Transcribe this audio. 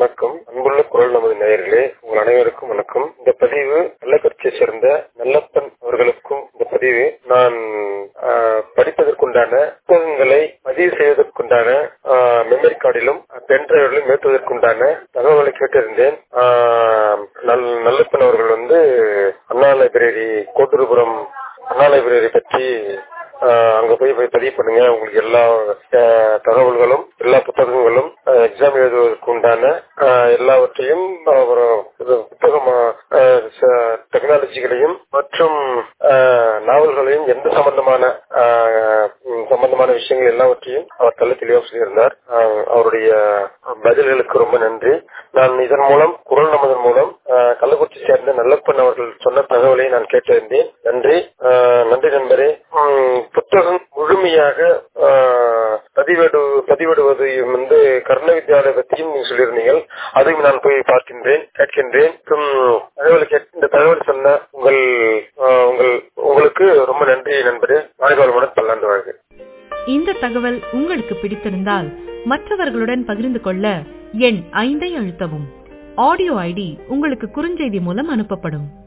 வணக்கம் அன்புள்ள குரல் நமது நேயர்களே உங்கள் அனைவருக்கும் வணக்கம் இந்த பதிவு கள்ளக்குறிச்சியை சேர்ந்த நல்லப்பன் அவர்களுக்கும் இந்த பதிவு நான் ஆஹ், படிப்பதற்குண்டான புத்தகங்களை பதிவு செய்வதற்குண்டான ஆஹ், மெமரி கார்டிலும் பென் டிரைவரிலும் ஏற்றுவதற்குண்டான தகவல்களை கேட்டிருந்தேன் ஆஹ், நல்- நல்லப்பன் அவர்கள் வந்து அண்ணா லைப்ரரி கோட்டூர்புரம் அண்ணா லைப்ரரி பற்றி ஆஹ் அங்க போய் போய் பதிவு பண்ணுங்க உங்களுக்கு எல்லா ஆஹ், தகவல்களும் எல்லா புத்தகங்களும் எக்ஸாம் எழுதுவதற்கு உண்டான ஆஹ், எல்லாவற்றையும் அப்புறம் இது புத்தகம் டெக்னாலஜிகளையும் மற்றும் ஆஹ், நாவல்களையும் எந்த சம்பந்தமான ஆஹ், ம், சம்பந்தமான விஷயங்கள் எல்லாவற்றையும் அவர் தள்ள தெளிவாக சொல்லியிருந்தார் ஆஹ், அவருடைய பதில்களுக்கு ரொம்ப நன்றி நான் இதன் மூலம் குரல் நமதன் மூலம் ஆஹ், கள்ளக்குறிச்சி சேர்ந்த நல்லப்பன் அவர்கள் சொன்ன தகவலை நான் கேட்டிருந்தேன் நன்றி ஆஹ், நன்றி நண்பரே உம், புத்தகம் முழுமையாக ஆஹ், பதிவேடு பதிவிடுவது வந்து கர்ண வித்யாலய பற்றியும் நீங்க சொல்லியிருந்தீங்க அதையும் நான் போய் பார்க்கின்றேன் கேட்கின்றேன் மற்றும் தகவல் கேட்- இந்த தகவல் சொன்ன உங்கள் ஆஹ், உங்கள் உங்களுக்கு ரொம்ப நன்றி நண்பரே வாழ்வாளமுடன் பல்லாண்டு வாழ்க இந்த தகவல் உங்களுக்கு பிடித்திருந்தால் மற்றவர்களுடன் பகிர்ந்து கொள்ள எண் ஐந்தை அழுத்தவும் ஆடியோ ஐடி உங்களுக்கு குறுஞ்செய்தி மூலம் அனுப்பப்படும்